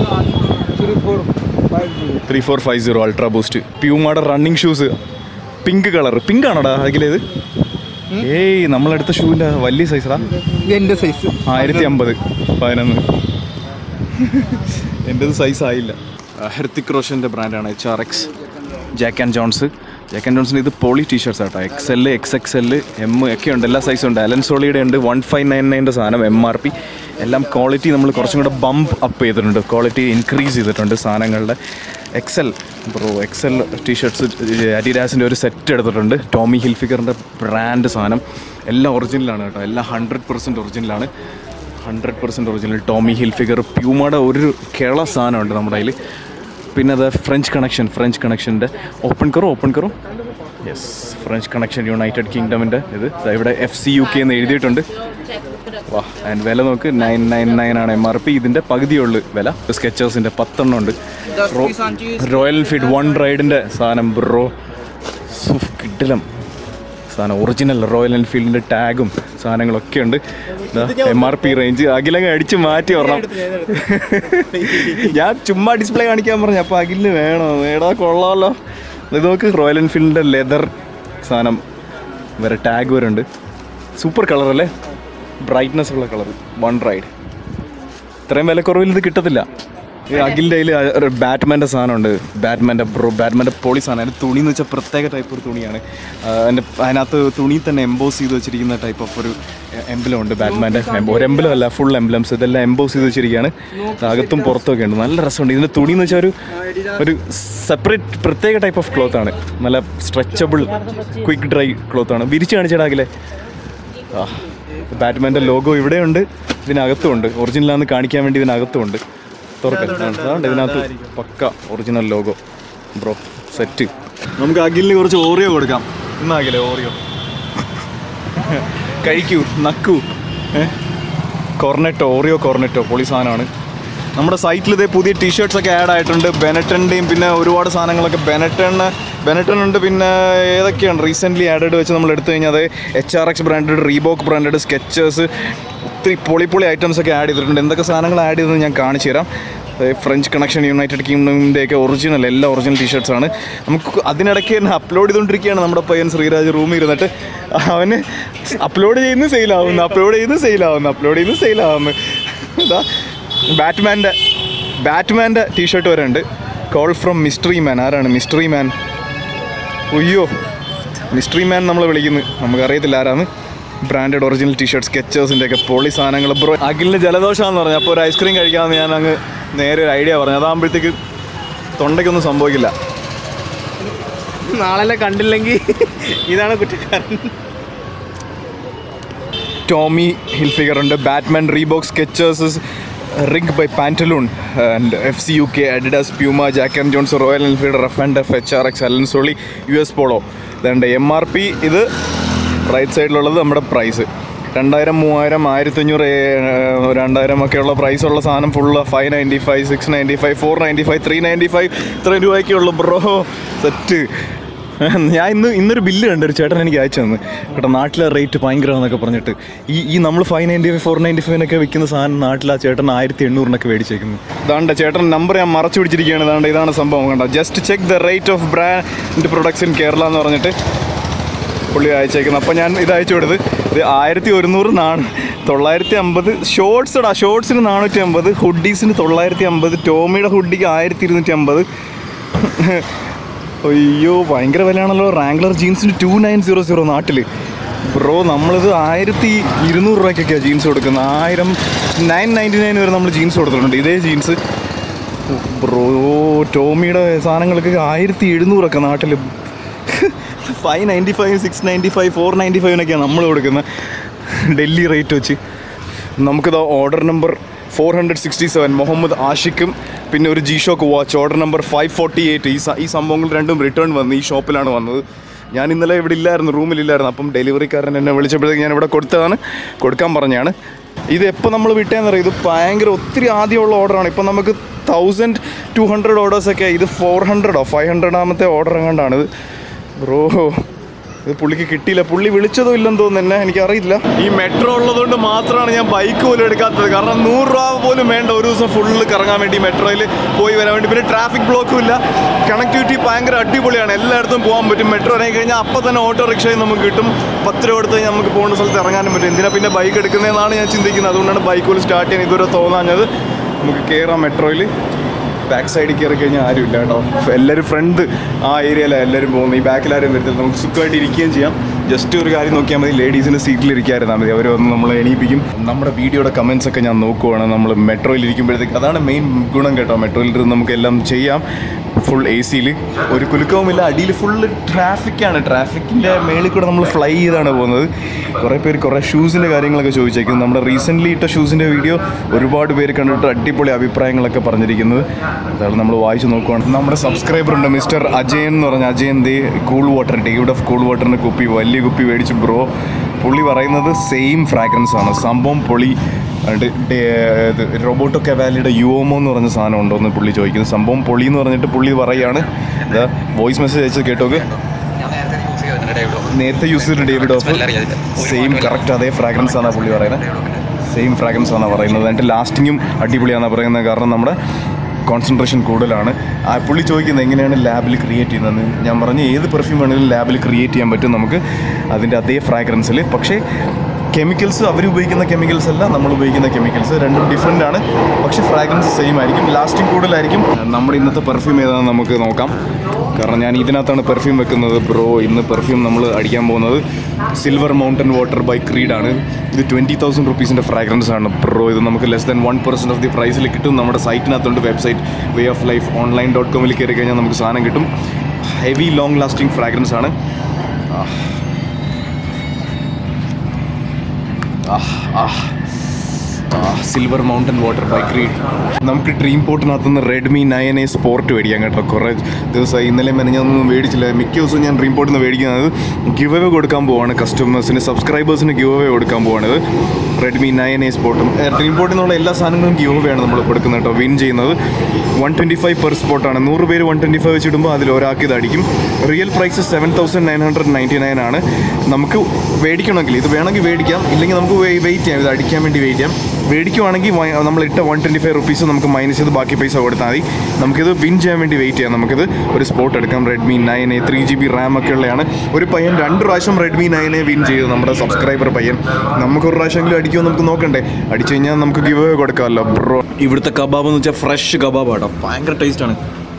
three four five zero ultra boost പ്യൂമയുടെ running shoes pink colour pink ആണോടാ അഖിലേത് ഏയ് നമ്മളെടുത്ത ഷൂവിൻ്റെ വലിയ സൈസടാ എന്റെ സൈസ് ആയിരത്തി അമ്പത് പതിനൊന്ന് എൻ്റെത് സൈസ് ആയില്ല ഹൃത്തിക് റോഷൻ്റെ ബ്രാൻഡാണ് H R X Jack and Jones Jack and ജോൺസിന് ഇത് പോളി ടീഷർട്സ് ആട്ടോ X L X X L M ഒക്കെ ഉണ്ട് എല്ലാ സൈസും ഉണ്ട് അലൻ സോളിയുടെ ഉണ്ട് വൺ ഫൈവ് നയൻ നയൻ്റെ സാധനം എം ആർ പി എല്ലാം ക്വാളിറ്റി നമ്മൾ കുറച്ചും കൂടെ ബംപ് അപ്പ് ചെയ്തിട്ടുണ്ട് ക്വാളിറ്റി ഇൻക്രീസ് ചെയ്തിട്ടുണ്ട് സാധനങ്ങളുടെ എക്സൽ ബ്രോ എക്സൽ ടീഷർട്സ് അഡിഡാസിൻ്റെ ഒരു സെറ്റ് എടുത്തിട്ടുണ്ട് ടോമി ഹിൽഫിക്കറിൻ്റെ ബ്രാൻഡ് സാധനം എല്ലാം ഒറിജിനലാണ് കേട്ടോ എല്ലാം ഹൺഡ്രഡ് പെർസെൻറ്റ് ഒറിജിനലാണ് hundred percent original Tommy Hilfiger പ്യൂമയുടെ ഒരു കേള സാധനമുണ്ട് നമ്മുടെ കയ്യിൽ പിന്നെ അത് ഫ്രഞ്ച് കണക്ഷൻ ഫ്രഞ്ച് കണക്ഷൻ്റെ ഓപ്പൺ കറോ ഓപ്പൺ കറോ യെസ് ഫ്രഞ്ച് കണക്ഷൻ യുണൈറ്റഡ് കിങ്ഡമിൻ്റെ ഇത് ദാ ഇവിടെ എഫ് സി യു കെ എന്ന് എഴുതിയിട്ടുണ്ട് വാ ആൻഡ് വില നോക്ക് നയൻ നയൻ നയൻ ആണ് എം ആർ പി ഇതിൻ്റെ പകുതിയുള്ളു വില സ്കെച്ചേഴ്സിൻ്റെ പത്തെണ്ണം ഉണ്ട് റോയൽ ഫീഡ് വൺ റൈഡിൻ്റെ സാധനം ബ്രോ സുഫ് കിഡിലം സാധനം ഒറിജിനൽ റോയൽ എൻഫീൽഡിൻ്റെ ടാഗും സാധനങ്ങളൊക്കെ ഉണ്ട് എം ആർ പി റേഞ്ച് അഖിലങ്ങ് അടിച്ച് മാറ്റി ഒരെണ്ണം ഞാൻ ചുമ്മാ ഡിസ്പ്ലേ കാണിക്കാൻ പറഞ്ഞു അപ്പോൾ അഖിലിന് വേണോ വേടാ കൊള്ളാമല്ലോ ഇത് നോക്ക് റോയൽ എൻഫീൽഡിൻ്റെ ലെതർ സാധനം വേറെ ടാഗ് വരെ ഉണ്ട് സൂപ്പർ കളർ അല്ലേ ബ്രൈറ്റ്നെസ് ഉള്ള കളർ വൺ റൈഡ് ഇത്രയും വിലക്കുറവിൽ ഇത് കിട്ടത്തില്ല ഈ അഖിലിൻ്റെ കയ്യിൽ ബാറ്റ്മാൻ്റെ സാധനമുണ്ട് ബാറ്റ്മാൻ്റെ ബ്രോ ബാറ്റ്മാൻ്റെ പൊളി സാധനം അതിൻ്റെ തുണി എന്ന് വെച്ചാൽ പ്രത്യേക ടൈപ്പ് ഒരു തുണിയാണ് ആ, അതിൻ്റെ അതിനകത്ത് തുണി തന്നെ എംബോസ് ചെയ്ത് വെച്ചിരിക്കുന്ന ടൈപ്പ് ഓഫ് ഒരു എംബലം ഉണ്ട് ബാറ്റ്മാൻ്റെ ഒരു എംബലം അല്ല ഫുൾ എംബലംസ് ഇതെല്ലാം എംബോസ് ചെയ്ത് വെച്ചിരിക്കുകയാണ് അകത്തും പുറത്തൊക്കെ ഉണ്ട് നല്ല രസമുണ്ട് ഇതിൻ്റെ തുണി എന്ന് വെച്ചാൽ ഒരു ഒരു സെപ്പറേറ്റ് പ്രത്യേക ടൈപ്പ് ഓഫ് ക്ലോത്ത് ആണ് നല്ല സ്ട്രെച്ചബിൾ ക്വിക്ക് ഡ്രൈ ക്ലോത്ത് ആണ് വിരിച്ച് കാണിച്ചിടാകില്ലേ ആ ബാറ്റ്മാൻ്റെ ലോഗോ ഇവിടെയുണ്ട് ഇതിനകത്തുമുണ്ട് ഒറിജിനലാന്ന് കാണിക്കാൻ വേണ്ടി ഇതിനകത്തുമുണ്ട് തുറക്കാം അതുകൊണ്ട് ഇതിനകത്ത് പക്ക ഒറിജിനൽ ലോഗോ ബ്രോ സെറ്റ് നമുക്ക് അഖിലിന് കുറച്ച് ഓറിയോ കൊടുക്കാം ഇന്നാകില്ലേ ഓറിയോ കഴിക്കൂ നക്കൂ കോർണറ്റോ ഓറിയോ കോർണറ്റോ പൊളി സാധനമാണ് നമ്മുടെ സൈറ്റിൽ ഇതേ പുതിയ ടീഷർട്സ് ഒക്കെ ആഡ് ആയിട്ടുണ്ട് ബെനറ്റൻ്റെയും പിന്നെ ഒരുപാട് സാധനങ്ങളൊക്കെ ബെനറ്റണ് ബെനറ്റൺ ഉണ്ട് പിന്നെ ഏതൊക്കെയാണ് റീസെൻ്റ്ലി ആഡഡ് വെച്ച് നമ്മൾ എടുത്തു കഴിഞ്ഞാൽ അത് H R X branded Reebok branded Skechers ഒത്തിരി പൊളി പൊളി ഐറ്റംസ് ഒക്കെ ആഡ് ചെയ്തിട്ടുണ്ട് എന്തൊക്കെ സാധനങ്ങൾ ആഡ് ചെയ്തെന്ന് ഞാൻ കാണിച്ചു തരാം അതായത് ഫ്രഞ്ച് കണക്ഷൻ യുണൈറ്റഡ് കിങ്ഡമിൻ്റെ ഒക്കെ ഒറിജിനൽ എല്ലാ ഒറിജിനൽ ടീഷർട്സ് ആണ് നമുക്ക് അതിനിടയ്ക്ക് തന്നെ അപ്ലോഡ് ചെയ്തുകൊണ്ടിരിക്കുകയാണ് നമ്മുടെ പയ്യൻ ശ്രീരാജ് റൂമിൽ ഇരുന്നിട്ട് അവന് അപ്ലോഡ് ചെയ്യുന്ന സെയിലാവുന്നു അപ്ലോഡ് ചെയ്യുന്ന സെയിലാവുന്നു അപ്ലോഡ് ചെയ്യുന്ന സെയിലാവുന്നു ഇതാ ബാറ്റ്മാൻ്റെ ബാറ്റ്മാൻ്റെ ടീഷർട്ട് വരെ ഉണ്ട് കോൾ ഫ്രം മിസ്റ്ററി മാൻ ആരാണ് മിസ്റ്ററി മാൻ ഉയ്യോ മിസ്റ്ററി മാൻ നമ്മൾ വിളിക്കുന്നു നമുക്കറിയത്തില്ല ആരാന്ന് ബ്രാൻഡഡ് ഒറിജിനൽ ടീഷർട്ട് സ്കെച്ചേഴ്സിൻ്റെ ഒക്കെ പൊളി സാധനങ്ങൾ ബ്രോ അഖിലിന് ജലദോഷമാണെന്ന് പറഞ്ഞു അപ്പോൾ ഒരു ഐസ്ക്രീം കഴിക്കാമെന്ന് ഞാൻ അങ്ങ് നേരെ ഒരു ഐഡിയ പറഞ്ഞു അതാകുമ്പോഴത്തേക്ക് തൊണ്ടയ്ക്കൊന്നും സംഭവിക്കില്ല നാളെ കണ്ടില്ലെങ്കിൽ ഇതാണ് കുറ്റക്കാരൻ ടോമി ഹിൽഫിഗർ ഉണ്ട് Batman Reeboks Skechers rig by Pantaloon and F C U K Adidas Puma Jack and Jones Royal Enfield rough and F H R X Allen Solly U S Polo ഇതുണ്ട് M R P ഇത് right സൈഡിലുള്ളത് നമ്മുടെ price രണ്ടായിരം മൂവായിരം ആയിരത്തഞ്ഞൂറ് ഏ- രണ്ടായിരം ഒക്കെയുള്ള പ്രൈസുള്ള സാധനം full five ninety five six ninety five four ninety five three ninety five ഇത്രയും രൂപയൊക്കെ ഉള്ളു ബ്രോ സെറ്റ് ഞാൻ ഇന്ന് ഇന്നൊരു ബില്ല് കണ്ടു ഒരു ചേട്ടൻ എനിക്ക് അയച്ചു തന്നു കേട്ടോ നാട്ടിലെ റേറ്റ് ഭയങ്കരമാണെന്നൊക്കെ പറഞ്ഞിട്ട് ഈ ഈ നമ്മൾ five ninety five four ninety ഫൈവിനൊക്കെ വിൽക്കുന്ന സാധനം നാട്ടിൽ ആ ചേട്ടൻ ആയിരത്തി എണ്ണൂറിനൊക്കെ മേടിച്ചേക്കുന്നു ഇതാണ്ട് ചേട്ടൻ നമ്പർ ഞാൻ മറച്ചു പിടിച്ചിരിക്കുകയാണ് ഇതാണ്ട് ഇതാണ് സംഭവം കണ്ടോ just check the rate of brand products in Kerala എന്ന് പറഞ്ഞിട്ട് പുള്ളി അയച്ചേക്കുന്നത് അപ്പോൾ ഞാൻ ഇത് അയച്ചു കൊടുത്ത് ഇത് ആയിരത്തി ഒരുന്നൂറ് നാണ് തൊള്ളായിരത്തി അമ്പത് ഷോർട്സ് ഇടാ ഷോർട്സിന് നാനൂറ്റി അമ്പത് ഹുഡീസിന് തൊള്ളായിരത്തി അമ്പത് ടോമിയുടെ ഹുഡിക്ക് ആയിരത്തി ഇരുന്നൂറ്റി അമ്പത് അയ്യോ ഭയങ്കര വിലയാണല്ലോ റാംഗ്ലർ ജീൻസിന് ടു നയൻ സീറോ സീറോ നാട്ടിൽ ബ്രോ നമ്മളിത് ആയിരത്തി ഇരുന്നൂറ് രൂപയ്ക്കൊക്കെയാണ് ജീൻസ് കൊടുക്കുന്നത് ആയിരം നയൻ നയൻറ്റി നയൻ വരെ നമ്മൾ ജീൻസ് കൊടുത്തിട്ടുണ്ട് ഇതേ ജീൻസ് ബ്രോ ടോമിയുടെ സാധനങ്ങൾക്ക് ആയിരത്തി എഴുന്നൂറൊക്കെ നാട്ടിൽ five ninety five six ninety five four ninety ഫൈവിനൊക്കെയാണ് നമ്മൾ കൊടുക്കുന്നത് ഡൽഹി റേറ്റ് വെച്ച് നമുക്കിത് order number four hundred sixty seven Muhammad ആഷിഖും പിന്നെ ഒരു G shock watch order number five forty eight ഈ സ- ഈ സംഭവങ്ങൾ രണ്ടും റിട്ടേൺ വന്നു ഈ ഷോപ്പിലാണ് വന്നത് ഞാൻ ഇന്നലെ ഇവിടെ ഇല്ലായിരുന്നു റൂമിലില്ലായിരുന്നു അപ്പം ഡെലിവറിക്കാരൻ എന്നെ വിളിച്ചപ്പോഴത്തേക്ക് ഞാൻ ഇവിടെ കൊടുത്തതാണ് കൊടുക്കാൻ പറഞ്ഞാണ് ഇത് എപ്പോൾ നമ്മൾ വിട്ടേന്നറിയാം ഇത് ഭയങ്കര ഒത്തിരി ആദ്യമുള്ള ഓർഡറാണ് ഇപ്പം നമുക്ക് തൗസൻഡ് ടു ഹൺഡ്രഡ് ഓർഡേഴ്സൊക്കെ ഇത് ഫോർ ഹൺഡ്രഡോ ഫൈവ് ഹൺഡ്രഡാമത്തെ ഓർഡർ എങ്ങാണ്ടാണ് ഇത് ബ്രോ ഇത് പുള്ളിക്ക് കിട്ടിയില്ല പുള്ളി വിളിച്ചതും ഇല്ലെന്ന് തോന്നുന്നു എന്നെ എനിക്കറിയില്ല ഈ മെട്രോ ഉള്ളതുകൊണ്ട് മാത്രമാണ് ഞാൻ ബൈക്ക് പോലും എടുക്കാത്തത് കാരണം നൂറ് രൂപ പോലും വേണ്ട ഒരു ദിവസം ഫുള്ള് കറങ്ങാൻ വേണ്ടി മെട്രോയിൽ പോയി വരാൻ വേണ്ടി പിന്നെ ട്രാഫിക് ബ്ലോക്കും ഇല്ല കണക്ടിവിറ്റി ഭയങ്കര അടിപൊളിയാണ് എല്ലായിടത്തും പോകാൻ പറ്റും മെട്രോ ഇറങ്ങി കഴിഞ്ഞാൽ അപ്പം തന്നെ ഓട്ടോ റിക്ഷയും നമുക്ക് കിട്ടും പത്ത് രൂപ കൊടുത്ത് കഴിഞ്ഞാൽ നമുക്ക് പോകുന്ന സ്ഥലത്ത് ഇറങ്ങാനും പറ്റും എന്തിനാ പിന്നെ ബൈക്ക് എടുക്കുന്നതെന്നാണ് ഞാൻ ചിന്തിക്കുന്നത് അതുകൊണ്ടാണ് ബൈക്ക് പോലും സ്റ്റാർട്ട് ചെയ്യാൻ ഇതുവരെ തോന്നാഞ്ഞത് നമുക്ക് കയറാം മെട്രോയിൽ ബാക്ക് സൈഡിൽ കയറി കഴിഞ്ഞാൽ ആരും ഇല്ല കേട്ടോ എല്ലാവരും ഫ്രണ്ട് ആ ഏരിയയിലാണ് എല്ലാവരും പോകുന്നത് ഈ ബാക്കിൽ ആരും വരത്തില്ല നമുക്ക് സുഖമായിട്ട് ഇരിക്കുകയും ചെയ്യാം ജസ്റ്റ് ഒരു കാര്യം നോക്കിയാൽ മതി ലേഡീസിൻ്റെ സീറ്റിൽ ഇരിക്കാതിരുന്നാൽ മതി അവർ വന്ന് നമ്മളെ എണീപ്പിക്കും നമ്മുടെ വീഡിയോയുടെ കമൻസ് ഒക്കെ ഞാൻ നോക്കുവാണ് നമ്മൾ മെട്രോയിൽ ഇരിക്കുമ്പോഴത്തേക്ക് അതാണ് മെയിൻ ഗുണം കേട്ടോ മെട്രോയിൽ ഇരുന്ന് നമുക്ക് എല്ലാം ചെയ്യാം ഫുൾ എ സിയിൽ ഒരു കുലുക്കവുമില്ല അടിയിൽ ഫുള്ള് ട്രാഫിക്കാണ് ട്രാഫിക്കിൻ്റെ മേളിൽ കൂടെ നമ്മൾ ഫ്ലൈ ചെയ്താണ് പോകുന്നത് കുറേ പേര് കുറേ ഷൂസിൻ്റെ കാര്യങ്ങളൊക്കെ ചോദിച്ചേക്കും നമ്മുടെ റീസെൻ്റ്ലി ഇട്ട ഷൂസിൻ്റെ വീഡിയോ ഒരുപാട് പേര് കണ്ടിട്ട് അടിപൊളി അഭിപ്രായങ്ങളൊക്കെ പറഞ്ഞിരിക്കുന്നത് അതാണ് നമ്മൾ വായിച്ച് നോക്കുവാണ് നമ്മുടെ സബ്സ്ക്രൈബർ ഉണ്ട് മിസ്റ്റർ അജയൻ എന്ന് പറഞ്ഞ അജയൻ ദേ cool water Davidoff cool വാട്ടറിൻ്റെ കുപ്പി വലിയ കുപ്പി മേടിച്ച് ബ്രോ പുള്ളി പറയുന്നത് സെയിം ഫ്രാഗ്രൻസ് ആണ് സംഭവം പൊളി റോബോട്ടോ കവാലിയുടെ യുവോമോ എന്ന് പറഞ്ഞ സാധനം ഉണ്ടോ എന്ന് പുള്ളി ചോദിക്കുന്നത് സംഭവം പൊളി എന്ന് പറഞ്ഞിട്ട് പുള്ളി പറയാണ് ഇതാ വോയിസ് മെസ്സേജ് അയച്ചത് കേട്ടോക്ക് ഞാൻ നേരത്തെ യൂസ് ചെയ്തിട്ടുണ്ട് ഡേവിഡോ നേരത്തെ യൂസ് ചെയ്തിട്ട് ഡേവിഡ് ഓഫ് സ്മെല്ല് അറിയാതില്ല സെയിം കറക്റ്റ് അതേ ഫ്രാഗ്രൻസ് ആണ് പുള്ളി പറയുന്നത് സെയിം ഫ്രാഗ്രൻസ് ആണ് പറയുന്നത് എന്നിട്ട് ലാസ്റ്റിങ്ങും അടിപൊളിയാണെന്ന് പറയുന്നത് കാരണം നമ്മുടെ കോൺസെൻട്രേഷൻ കൂടുതലാണ് ആ പുള്ളി ചോദിക്കുന്നത് എങ്ങനെയാണ് ലാബിൽ ക്രിയേറ്റ് ചെയ്യുന്നത് ഞാൻ പറഞ്ഞു ഏത് പെർഫ്യൂം വേണമെങ്കിലും ലാബിൽ ക്രിയേറ്റ് ചെയ്യാൻ പറ്റും നമുക്ക് അതിൻ്റെ അതേ ഫ്രാഗ്രൻസിൽ പക്ഷേ കെമിക്കൽസ് അവർ ഉപയോഗിക്കുന്ന കെമിക്കൽസ് അല്ല നമ്മൾ ഉപയോഗിക്കുന്ന കെമിക്കൽസ് രണ്ടും ഡിഫറെൻ്റ് ആണ് പക്ഷേ ഫ്രാഗ്രൻസ് സെയിം ആയിരിക്കും ലാസ്റ്റിംഗ് കൂടുതലായിരിക്കും നമ്മുടെ ഇന്നത്തെ പെർഫ്യൂം ഏതാണെന്ന് നമുക്ക് നോക്കാം കാരണം ഞാൻ ഇതിനകത്താണ് പെർഫ്യൂം വെക്കുന്നത് ബ്രോ ഇന്ന് പെർഫ്യൂം നമ്മൾ അടിക്കാൻ പോകുന്നത് സിൽവർ മൗണ്ടൻ വാട്ടർ ബൈ ക്രീഡാണ് ഇത് ട്വൻറ്റി തൗസൻഡ് റുപ്പീസിൻ്റെ ഫ്രാഗ്രൻസ് ആണ് ബ്രോ ഇത് നമുക്ക് less than one percent of the പ്രൈസിൽ കിട്ടും നമ്മുടെ സൈറ്റിനകത്തുണ്ട് website way of life online dot കോമിൽ കയറി കഴിഞ്ഞാൽ നമുക്ക് സാധനം കിട്ടും ഹെവി ലോങ് ലാസ്റ്റിംഗ് ഫ്രാഗ്രൻസ് ആണ് silver mountain water by Creed നമുക്ക് ഡ്രീം പോർട്ടിനകത്തുനിന്ന് റെഡ്മി നയൻ എ സ്പോർട്ട് മേടിക്കാം കേട്ടോ കുറേ ദിവസമായി ഇന്നലെ മെനഞ്ഞൊന്നും മേടിച്ചില്ല മിക്ക ദിവസവും ഞാൻ ഡ്രീം പോർട്ടിൽ നിന്ന് മേടിക്കുന്നത് ഗിവ് അവേ കൊടുക്കാൻ പോവാണ് കസ്റ്റമേഴ്സിന് സബ്സ്ക്രൈബേഴ്സിന് ഗിവ് അവേ കൊടുക്കാൻ പോവാണിത് റെഡ്മി നയൻ എ സ്പോർട്ടും ഡ്രീം പോർട്ടിൽ നിന്നുള്ള എല്ലാ സാധനങ്ങളും ഗിവ് അവേ ആണ് നമ്മൾ കൊടുക്കുന്നത് കേട്ടോ വിൻ ചെയ്യുന്നത് വൺ ട്വൻറ്റി ഫൈവ് പെർ സ്പോട്ടാണ് നൂറ് പേര് വൺ ട്വൻറ്റി ഫൈവ് വെച്ചിടുമ്പോൾ അതിൽ ഒരാൾക്ക് ഇത് അടിക്കും real price seven thousand nine hundred ninety nine ആണ് നമുക്ക് മേടിക്കണമെങ്കിൽ ഇത് വേണമെങ്കിൽ മേടിക്കാം ഇല്ലെങ്കിൽ നമുക്ക് വെയിറ്റ് ചെയ്യാം ഇത് അടിക്കാൻ വേണ്ടി വെയിറ്റ് ചെയ്യാം മേടിക്കുവാണെങ്കിൽ വ- നമ്മൾ ഇട്ട വൺ ട്വൻറ്റി ഫൈവ് റുപ്പീസ് നമുക്ക് മൈനസ് ചെയ്ത് ബാക്കി പൈസ കൊടുത്താൽ മതി നമുക്കിത് വിൻ ചെയ്യാൻ വേണ്ടി വെയിറ്റ് ചെയ്യാം നമുക്കിത് ഒരു സ്പോട്ട് എടുക്കാം Redmi nine A three G B RAM ഒക്കെ ഉള്ളതാണ് ഒരു പയ്യൻ രണ്ട് പ്രാവശ്യം റെഡ്മി നയൻ എ വിൻ ചെയ്തു നമ്മുടെ സബ്സ്ക്രൈബർ പയ്യൻ നമുക്ക് ഒരു പ്രാവശ്യമെങ്കിലും അടിക്കുമോ നമുക്ക് നോക്കണ്ടേ അടിച്ചു കഴിഞ്ഞാൽ നമുക്ക് ഗിവ് അവേ കൊടുക്കാമല്ലോ ബ്രോ ഇവിടുത്തെ കബാബ് എന്ന് വെച്ചാൽ ഫ്രഷ് കബാബ് ആട്ടോ ഭയങ്കര ടേസ്റ്റാണ്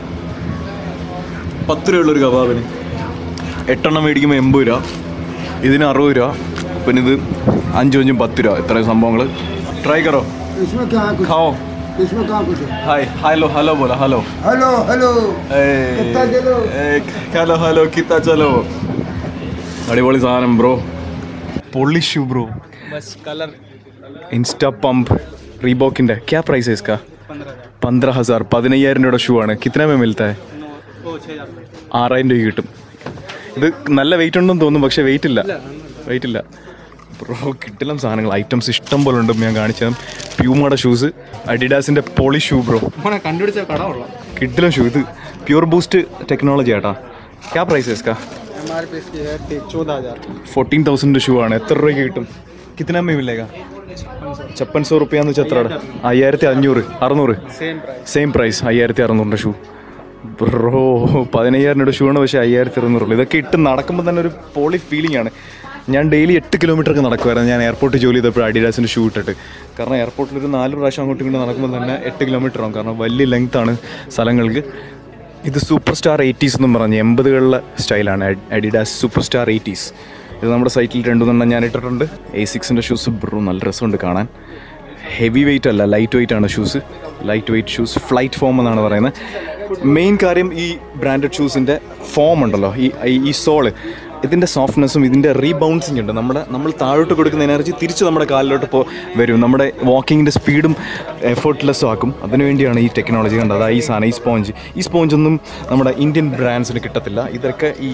പത്ത് രൂപയുള്ളൊരു കബാബിന് എട്ടെണ്ണം മേടിക്കുമ്പോൾ എൺപത് രൂപ ഇതിന് അറുപത് രൂപ പിന്നെ ഇത് അഞ്ചും അഞ്ചും പത്ത് രൂപ ഇത്രയും സംഭവങ്ങൾ ട്രൈ കറോ इसमें क्या कुछ खाओ इसमें क्या कुछ है ഹായ് ഹലോ ഹലോ बोला ഹലോ हेलो हेलो कितना चलो ഹലോ ഹലോ കിത്ത ചലോ അടിപൊളി സാധനം ബ്രോ പൊള്ളി ഷൂ ബ്രോ बस कलर ഇൻസ്റ്റാ പമ്പ് റീബോക്കിൻ്റെ ക്യാ പ്രൈസ് ഇസ്കാ പന്ത്രണ്ട് ഹസാർ പതിനയ്യായിരം രൂപയുടെ ഷൂ ആണ് കിത്തന മേ മിൽത്താ ഹൈ वो छः हज़ार ആറായിരം രൂപ കിട്ടും ഇത് നല്ല വെയിറ്റ് ഉണ്ടെന്ന് തോന്നും പക്ഷേ വെയിറ്റ് ഇല്ല വെയിറ്റ് ഇല്ല ബ്രോ കിട്ടില്ല സാധനങ്ങൾ ഐറ്റംസ് ഇഷ്ടം പോലെ ഉണ്ട് ഞാൻ കാണിച്ചത് പ്യൂമയുടെ ഷൂസ് അഡിഡാസിൻ്റെ പോളി ഷൂ ബ്രോ മോനെ കണ്ടുപിടിച്ച കട കൊള്ളാം കിട്ടില്ല ഷൂ ഇത് പ്യൂർ ബൂസ്റ്റ് ടെക്നോളജി ആട്ടാ ക്യാ പ്രൈസ് ഇസ്കാ एम आर पी इसकी है चौदह हज़ार ഫോർട്ടീൻ തൗസൻഡ് ഷൂ ആണ് എത്ര രൂപയ്ക്ക് കിട്ടും കിത്തന മേ മില്ലേഗ ചപ്പൻ സോ റുപ്യ എന്ന് വെച്ചാൽ എത്ര അയ്യായിരത്തി അഞ്ഞൂറ് അറുന്നൂറ് सेम प्राइस സെയിം പ്രൈസ് അയ്യായിരത്തി അറുന്നൂറിൻ്റെ ഷൂ ബ്രോ പതിനയ്യായിരം രൂപ ഷൂ ആണ് പക്ഷേ അയ്യായിരത്തി അറുന്നൂറുള്ളൂ ഇതൊക്കെ ഇട്ട് നടക്കുമ്പോൾ തന്നെ ഒരു പോളി ഫീലിംഗ് ആണ് ഞാൻ ഡെയിലി എട്ട് കിലോമീറ്റർ ഒക്കെ നടക്കുമായിരുന്നു ഞാൻ എയർപോർട്ടിൽ ജോലി ചെയ്തപ്പോൾ അഡിഡാസിൻ്റെ ഷൂ ഇട്ടിട്ട് കാരണം എയർപോർട്ടിൽ ഒരു നാല് പ്രാവശ്യം അങ്ങോട്ടും ഇങ്ങോട്ട് നടക്കുമ്പോൾ തന്നെ എട്ട് കിലോമീറ്റർ ആവും കാരണം വലിയ ലെങ്ത് ആണ് സ്ഥലങ്ങൾക്ക് ഇത് സൂപ്പർ സ്റ്റാർ എയ്റ്റീസ് എന്നും പറഞ്ഞ് എൺപതുകളിലെ സ്റ്റൈലാണ് അഡിഡാസ് സൂപ്പർ സ്റ്റാർ എയ്റ്റീസ് ഇത് നമ്മുടെ സൈറ്റിൽ രണ്ടുമൂന്നെണ്ണം ഞാൻ ഇട്ടിട്ടുണ്ട് എ സിക്സിൻ്റെ ഷൂസ് ബ്രോ നല്ല രസമുണ്ട് കാണാൻ ഹെവി വെയിറ്റ് അല്ല ലൈറ്റ് വെയിറ്റ് ആണ് shoes light weight shoes flight foam എന്നാണ് പറയുന്നത് മെയിൻ കാര്യം ഈ ബ്രാൻഡഡ് ഷൂസിൻ്റെ ഫോം ഉണ്ടല്ലോ ഈ ഈ- ഈ സോള് ഇതിൻ്റെ സോഫ്റ്റ്നെസ്സും ഇതിൻ്റെ റീബൗൺസിങ് ഉണ്ട് നമ്മുടെ നമ്മൾ താഴോട്ട് കൊടുക്കുന്ന എനർജി തിരിച്ച് നമ്മുടെ കാലിലോട്ട് പോ വരും നമ്മുടെ വാക്കിങ്ങിൻ്റെ സ്പീഡും എഫേർട്ട്ലെസ്സും ആക്കും അതിനുവേണ്ടിയാണ് ഈ ടെക്നോളജി കണ്ടത് അതാ ഈ സാധനം ഈ സ്പോഞ്ച് ഈ സ്പോഞ്ച് ഒന്നും നമ്മുടെ ഇന്ത്യൻ ബ്രാൻഡ്സിന് കിട്ടത്തില്ല ഇതൊക്കെ ഈ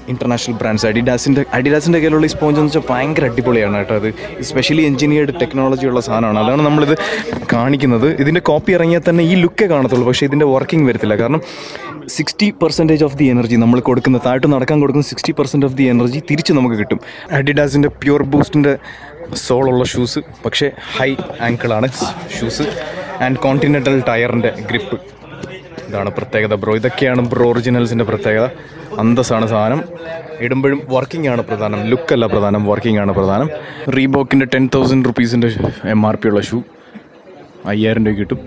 ഇൻ്റർനാഷണൽ ബ്രാൻഡ്സ് അഡിഡാസിൻ്റെ അഡിഡാസിൻ്റെ കയ്യിലുള്ള ഈ സ്പോഞ്ച് എന്ന് വെച്ചാൽ ഭയങ്കര അടിപൊളിയാണ് കേട്ടോ അത് സ്പെഷ്യലി എഞ്ചിനീയർഡ് ടെക്നോളജി ഉള്ള സാധനമാണ് അതാണ് നമ്മളിത് കാണിക്കുന്നത് ഇതിൻ്റെ കോപ്പി ഇറങ്ങിയാൽ തന്നെ ഈ ലുക്കേ കാണത്തുള്ളൂ പക്ഷേ ഇതിൻ്റെ വർക്കിംഗ് വരത്തില്ല കാരണം sixty percentage of the energy നമ്മൾ കൊടുക്കുന്ന താഴോട്ട് നടക്കാൻ കൊടുക്കുന്ന sixty percent of the energy തിരിച്ച് നമുക്ക് കിട്ടും അഡിഡാസിൻ്റെ പ്യുർ ബൂസ്റ്റിൻ്റെ സോളുള്ള ഷൂസ് പക്ഷേ ഹൈ ആങ്കിളാണ് ഷൂസ് ആൻഡ് കോണ്ടിനെൻ്റൽ ടയറിൻ്റെ ഗ്രിപ്പ് ഇതാണ് പ്രത്യേകത ബ്രോ ഇതൊക്കെയാണ് ബ്രോ ഒറിജിനൽസിൻ്റെ പ്രത്യേകത അന്തസ്സാണ് സാധനം ഇടുമ്പോഴും വർക്കിംഗ് ആണ് പ്രധാനം ലുക്കല്ല പ്രധാനം വർക്കിംഗ് ആണ് പ്രധാനം റീബോക്കിൻ്റെ ടെൻ തൗസൻഡ് റുപ്പീസിൻ്റെ എം ആർ പി ഉള്ള ഷൂ അയ്യായിരം രൂപ കിട്ടും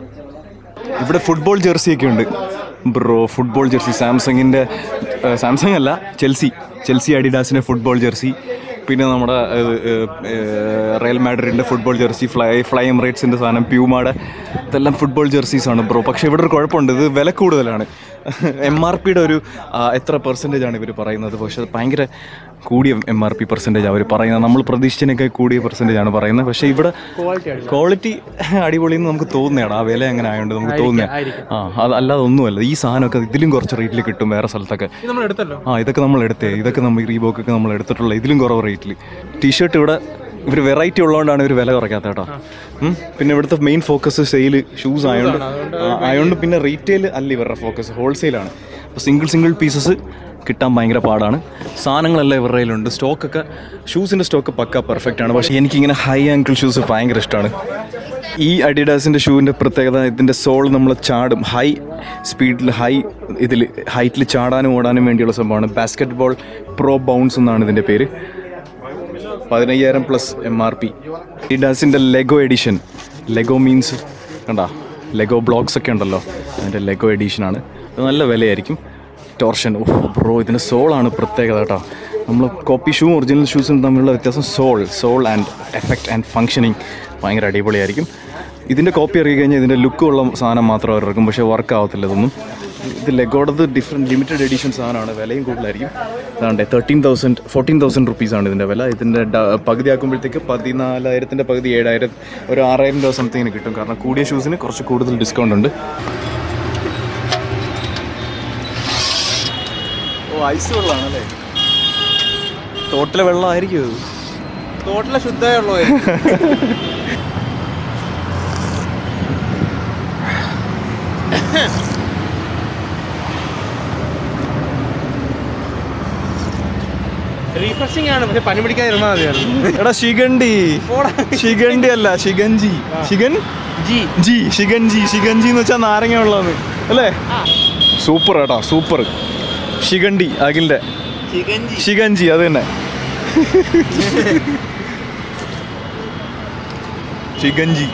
ഇവിടെ ഫുട്ബോൾ ജേഴ്സി ഒക്കെ ഉണ്ട് ബ്രോ ഫുട്ബോൾ ജേഴ്സി സാംസങ്ങിൻ്റെ സാംസങ് അല്ല ചെൽസി ചെൽസി അഡിഡാസിൻ്റെ ഫുട്ബോൾ ജേഴ്സി പിന്നെ നമ്മുടെ ഏഹ്, ഏഹ്, ഏഹ്, റയൽ മാഡ്രിഡിൻ്റെ ഫുട്ബോൾ ജേഴ്സി ഫ്ലൈ ഫ്ലൈ എമിറേറ്റ്സിൻ്റെ സാധനം പ്യൂമാടെ ഇതെല്ലാം ഫുട്ബോൾ ജേഴ്സീസ് ആണ് ബ്രോ പക്ഷേ ഇവിടെ ഒരു കുഴപ്പമുണ്ട് ഇത് വില കൂടുതലാണ് എം ആർ പിയുടെ ഒരു ആ, എത്ര പെർസെൻറ്റേജ് ആണ് ഇവർ പറയുന്നത് പക്ഷേ അത് ഭയങ്കര കൂടിയ എം ആർ പി പെർസെൻറ്റേജ് അവർ പറയുന്നത് നമ്മൾ പ്രതീക്ഷിച്ചതിനൊക്കെ കൂടിയ പെർസെൻറ്റേജ് ആണ് പറയുന്നത് പക്ഷേ ഇവിടെ ക്വാളിറ്റി അടിപൊളി എന്ന് നമുക്ക് തോന്നുകയാണ് ആ വില എങ്ങനെ ആയതുകൊണ്ട് നമുക്ക് തോന്നുക ആ അത് അല്ലാതെ ഒന്നുമല്ല ഈ സാധനമൊക്കെ ഇതിലും കുറച്ച് റേറ്റിൽ കിട്ടും വേറെ സ്ഥലത്തൊക്കെ നമ്മൾ എടുത്തല്ലോ ആ ഇതൊക്കെ നമ്മൾ എടുത്തേ ഇതൊക്കെ നമ്മൾ ഈ റീബോക്കൊക്കെ നമ്മൾ എടുത്തിട്ടുള്ള ഇതിലും കുറവ് റേറ്റിൽ ടീഷർട്ട് ഇവിടെ ഇവർ വെറൈറ്റി ഉള്ളതുകൊണ്ടാണ് ഇവർ വില കുറയ്ക്കാത്ത കേട്ടോ ഉം. പിന്നെ ഇവിടുത്തെ മെയിൻ ഫോക്കസ് സെയിൽ ഷൂസ് ആയതുകൊണ്ട് ആ, ആയതുകൊണ്ട് പിന്നെ റീറ്റെയിൽ അല്ല ഇവരുടെ ഫോക്കസ് ഹോൾസെയിലാണ് അപ്പോൾ സിംഗിൾ സിംഗിൾ പീസസ് കിട്ടാൻ ഭയങ്കര പാടാണ് സാധനങ്ങളെല്ലാം ഇവരുടെ കയ്യിലുണ്ട് സ്റ്റോക്കൊക്കെ ഷൂസിൻ്റെ സ്റ്റോക്ക് പക്ക പെർഫെക്റ്റ് ആണ് പക്ഷേ എനിക്കിങ്ങനെ ഹൈ ആങ്കിൾ ഷൂസ് ഭയങ്കര ഇഷ്ടമാണ് ഈ അഡിഡാസിൻ്റെ ഷൂവിൻ്റെ പ്രത്യേകത ഇതിൻ്റെ സോൾ നമ്മൾ ചാടും ഹൈ സ്പീഡിൽ ഹൈ ഇതിൽ ഹൈറ്റിൽ ചാടാനും ഓടാനും വേണ്ടിയുള്ള സംഭവമാണ് ബാസ്ക്കറ്റ് ബോൾ പ്രോ ബൗൺസ് എന്നാണ് ഇതിൻ്റെ പേര് പതിനയ്യായിരം പ്ലസ് എം ആർ പി അഡിഡാസിൻ്റെ ലെഗോ എഡിഷൻ ലെഗോ മീൻസ് കണ്ടാ ലെഗോ ബ്ലോക്സ് ഒക്കെ ഉണ്ടല്ലോ അതിൻ്റെ ലെഗോ എഡിഷനാണ് അത് നല്ല വിലയായിരിക്കും ടോർഷൻ ഓ ബ്രോ ഇതിൻ്റെ സോളാണ് പ്രത്യേകത കേട്ടോ നമ്മൾ കോപ്പി ഷൂ ഒറിജിനൽ ഷൂസും തമ്മിലുള്ള വ്യത്യാസം sole sole and effect and functioning ഭയങ്കര അടിപൊളിയായിരിക്കും ഇതിൻ്റെ കോപ്പി ഇറങ്ങി കഴിഞ്ഞാൽ ഇതിൻ്റെ ലുക്കുള്ള സാധനം മാത്രം അവർ ഇറക്കും പക്ഷേ വർക്ക് ആവത്തില്ല ഇതൊന്നും ഇത് ലെഗോടത് ഡിഫറെൻറ്റ് ലിമിറ്റഡ് എഡിഷൻ സാധനമാണ് വിലയും കൂടുതലായിരിക്കും അതാണ്ട് തേർട്ടീൻ തൗസൻഡ് ഫോർട്ടീൻ തൗസൻഡ് റുപ്പീസാണ് ഇതിൻ്റെ വില ഇതിൻ്റെ ഡ- പകുതി ആക്കുമ്പോഴത്തേക്ക് പതിനാലായിരത്തിൻ്റെ പകുതി ഏഴായിരം ഒരു ആറായിരം രൂപ സംതിങ്ങിന് കിട്ടും കാരണം കൂടിയ ഷൂസിന് കുറച്ച് കൂടുതൽ ഡിസ്കൗണ്ട് ഉണ്ട് ഓ ഐസ് വെള്ളമാണല്ലേ തോട്ടിലെ വെള്ളമായിരിക്കും അത് തോട്ടിലെ ശുദ്ധമുള്ളൂ റീഫ്രഷിംഗ് ആണ് പക്ഷെ പനി പിടിക്കാതിരുന്നാൽ മതിയായിരുന്നു എടാ ശിഖണ്ഡി ശിഖണ്ഡി അല്ല ശിഖൻജി ശിഖൻ ജി ജി ശിഖൻജി ശിഖൻജി എന്ന് വെച്ചാൽ നാരങ്ങ ഉള്ളത് അല്ലേ സൂപ്പർ കേട്ടോ സൂപ്പർ ശിഖണ്ഡി അഖിലിന്റെ ശിഖൻജി അത് തന്നെ ശിഖൻജി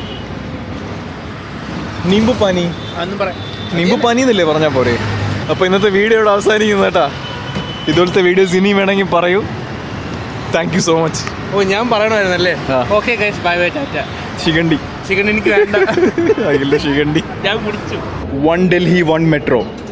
നിമ്പു പനി അതൊന്നും പറയാം നിമ്പു പനി എന്നല്ലേ പറഞ്ഞാൽ പോരെ അപ്പോൾ ഇന്നത്തെ വീഡിയോ ഇവിടെ അവസാനിക്കുന്നു കേട്ടാ ഇതുപോലത്തെ വീഡിയോസ് ഇനിയും വേണമെങ്കിൽ പറയൂ താങ്ക് യു സോ മച്ച് ഓ ഞാൻ പറയണമായിരുന്നല്ലേ ആ. Okay guys bye bye tata ശിഖണ്ഡി ചിക്കൻ എനിക്ക് വേണ്ട അഖിലിന്റെ ശിഖണ്ഡി ഞാൻ കുടിച്ചു വൺ ഡൽഹി വൺ മെട്രോ